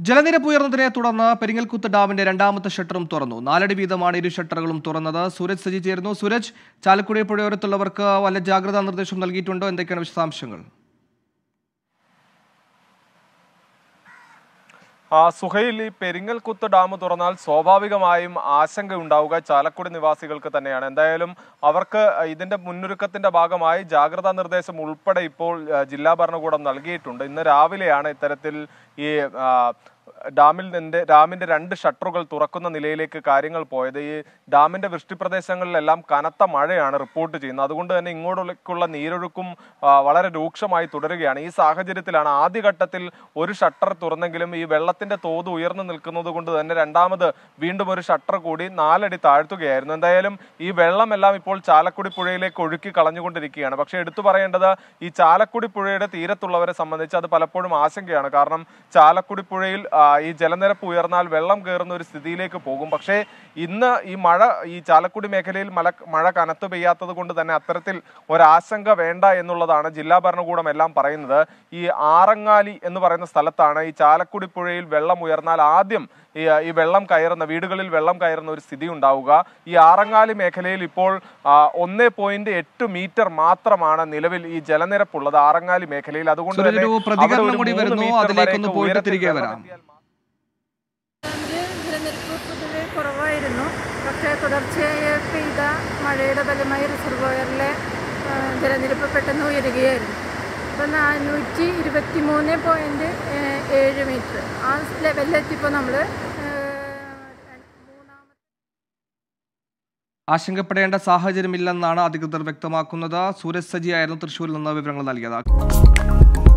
ജലനിരപ്പ് ഉയർന്നതിനെ തുടർന്ന് പെരിങ്ങൽകുത്ത് ഡാമിന്റെ രണ്ടാമത്തെ ഷട്ടറും തുറന്നു നാലടി വീതമാണ് ഇരു ഷട്ടറുകളും തുറന്നത് സൂരജ് സജി ചേരുന്നു സൂരജ് ചാലക്കുടി പുഴയോരത്തുള്ളവർക്ക് വല്ല ജാഗ്രതാ നിർദ്ദേശം നൽകിയിട്ടുണ്ടോ എന്തൊക്കെയാണ് വിശദാംശങ്ങൾ ആ സുഹൈൽ ഈ പെരിങ്ങൽകുത്ത് ഡാം തുറന്നാൽ സ്വാഭാവികമായും ആശങ്ക ഉണ്ടാവുക ചാലക്കുടി നിവാസികൾക്ക് തന്നെയാണ് എന്തായാലും അവർക്ക് ഇതിന്റെ മുന്നൊരുക്കത്തിന്റെ ഭാഗമായി ജാഗ്രതാ നിർദ്ദേശം ഉൾപ്പെടെ ഇപ്പോൾ ആ, ജില്ലാ ഭരണകൂടം നൽകിയിട്ടുണ്ട് ഇന്ന് രാവിലെയാണ് ഇത്തരത്തിൽ ഈ ആ, ഡാമിൽ നിന്ന് ഡാമിന്റെ രണ്ട് ഷട്ടറുകൾ തുറക്കുന്ന നിലയിലേക്ക് കാര്യങ്ങൾ പോയത് ഈ ഡാമിന്റെ വൃഷ്ടി പ്രദേശങ്ങളിലെല്ലാം കനത്ത മഴയാണ് റിപ്പോർട്ട് ചെയ്യുന്നത് അതുകൊണ്ട് തന്നെ ഇങ്ങോട്ടേക്കുള്ള നീരൊഴുക്കും ആ, വളരെ രൂക്ഷമായി തുടരുകയാണ് ഈ സാഹചര്യത്തിലാണ് ആദ്യഘട്ടത്തിൽ ഒരു ഷട്ടർ തുറന്നെങ്കിലും ഈ വെള്ളത്തിന്റെ തോത് ഉയർന്നു നിൽക്കുന്നത് കൊണ്ട് തന്നെ രണ്ടാമത് വീണ്ടും ഒരു ഷട്ടർ കൂടി നാലടി താഴ്ത്തുകയായിരുന്നു എന്തായാലും ഈ വെള്ളമെല്ലാം ഇപ്പോൾ ചാലക്കുടി പുഴയിലേക്ക് ഒഴുക്കി കളഞ്ഞുകൊണ്ടിരിക്കുകയാണ് പക്ഷേ എടുത്തു പറയേണ്ടത് ഈ ചാലക്കുടി പുഴയുടെ തീരത്തുള്ളവരെ സംബന്ധിച്ച് അത് പലപ്പോഴും ആശങ്കയാണ് കാരണം ചാലക്കുടി പുഴയിൽ ആ, ഈ ജലനിരപ്പ് ഉയർന്നാൽ വെള്ളം കയറുന്ന ഒരു സ്ഥിതിയിലേക്ക് പോകും പക്ഷേ ഇന്ന് ഈ മഴ ഈ ചാലക്കുടി മേഖലയിൽ മല മഴ കനത്തു പെയ്യാത്തത് കൊണ്ട് തന്നെ അത്തരത്തിൽ ഒരാശങ്ക വേണ്ട എന്നുള്ളതാണ് ജില്ലാ ഭരണകൂടം എല്ലാം പറയുന്നത് ഈ ആറങ്ങാലി എന്ന് പറയുന്ന സ്ഥലത്താണ് ഈ ചാലക്കുടി പുഴയിൽ വെള്ളം ഉയർന്നാൽ ആദ്യം ഈ ഈ വെള്ളം കയറുന്ന വീടുകളിൽ വെള്ളം കയറുന്ന ഒരു സ്ഥിതി ഉണ്ടാവുക ഈ ആറങ്ങാലി മേഖലയിൽ ഇപ്പോൾ ഒന്നേ പോയിന്റ് എട്ട് മീറ്റർ മാത്രമാണ് നിലവിൽ ഈ ജലനിരപ്പുള്ളത് ആറങ്ങാലി മേഖലയിൽ അതുകൊണ്ട് സൂരജ് തന്നെ ഒരു അവിടെ പ്രതികരണം ഒരു കൂടി മൂന്ന് വരുന്നു മീറ്റർ അതിലേക്കൊന്ന് വരെയൊക്കെ പോയിട്ട് ഉയരത്തിൽ തിരികെ വെള്ളം വരാം എത്തിയാൽ ഡാമിൽ ജലനിരപ്പ് പൊതുവെ കുറവായിരുന്നു പക്ഷേ തുടർച്ചയായി പെയ്ത മഴയുടെ ഫലമായി റിസർവോയറിലെ ആ, ജലനിരപ്പ് പെട്ടെന്ന് ഉയരുകയായിരുന്നു ഇപ്പോൾ നാനൂറ്റി ഇരുപത്തി മൂന്ന് പോയിൻറ്റ് ഏഴ് മീറ്റർ ആ ലെവലിലെത്തിയപ്പോൾ നമ്മൾ മൂന്നാമത്തെ ആശങ്കപ്പെടേണ്ട സാഹചര്യമില്ലെന്നാണ് അധികൃതർ വ്യക്തമാക്കുന്നത് സൂരജ് സജി ആയിരുന്നു തൃശൂരിൽ നിന്ന് വിവരങ്ങൾ നൽകിയത്